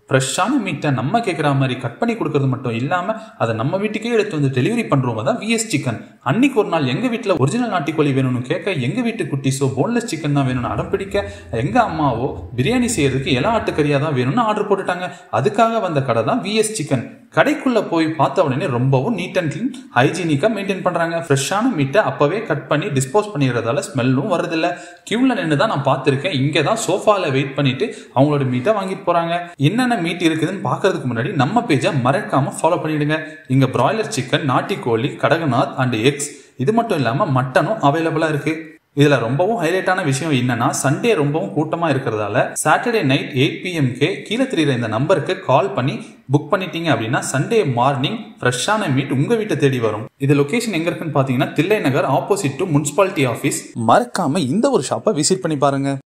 ஃப்ரெஷ்ஷான மீட்டை நம்ம கேட்குற மாதிரி கட் பண்ணி கொடுக்கறது மட்டும் இல்லாமல் அதை நம்ம வீட்டுக்கே எடுத்து வந்து டெலிவரி பண்ணுறவங்க தான் விஎஸ் சிக்கன் அன்னைக்கு ஒரு நாள் எங்கள் வீட்டில் ஒரிஜினல் நாட்டுக்கோழி வேணும்னு கேட்க எங்கள் வீட்டு குட்டிஸோ போன்லெஸ் சிக்கன் தான் வேணும்னு அடம் பிடிக்க எங்கள் அம்மாவோ பிரியாணி செய்யறதுக்கு எல்லா ஆட்டுக்கறியாக தான் வேணும்னு ஆர்டர் போட்டுட்டாங்க அதுக்காக வந்த கடை தான் விஎஸ் சிக்கன் கடைக்குள்ள போய் பார்த்த உடனே ரொம்பவும் நீட் அண்ட் க்ளீன் ஹைஜீனிக்காக மெயின்டைன் பண்ணுறாங்க ஃப்ரெஷ்ஷான மீட்டை அப்போவே கட் பண்ணி டிஸ்போஸ் பண்ணிடுறதால ஸ்மெல்லும் வரதில்ல கியூவில் நின்று தான் நான் பார்த்துருக்கேன் இங்கே தான் சோஃபாவில் வெயிட் பண்ணிட்டு அவங்களோட மீட்டை வாங்கிட்டு போகிறாங்க என்னென்ன மீட் இருக்குதுன்னு பார்க்கறதுக்கு முன்னாடி நம்ம பேஜை மறக்காம ஃபாலோ பண்ணிடுங்க இங்கே பிராய்லர் சிக்கன் நாட்டிக்கோழி கடகநாத் அண்ட் எக்ஸ் இது மட்டும் இல்லாமல் மட்டனும் அவைலபிளாக இருக்குது இதுல ரொம்பவும் ஹைலைட்டான விஷயம் என்னன்னா சண்டே ரொம்பவும் கூட்டமா இருக்கிறதால சாட்டர்டே நைட் எயிட் பிஎம்கே கீழே தெரியுற இந்த நம்பருக்கு கால் பண்ணி புக் பண்ணிட்டீங்க அப்படின்னா சண்டே மார்னிங் ஃப்ரெஷ்ஷான மீட் உங்க வீட்டை தேடி வரும் இது லொகேஷன் எங்க இருக்குன்னு பாத்தீங்கன்னா Thillai Nagar opposite to municipality office மறக்காம இந்த ஒரு ஷாப்பை விசிட் பண்ணி பாருங்க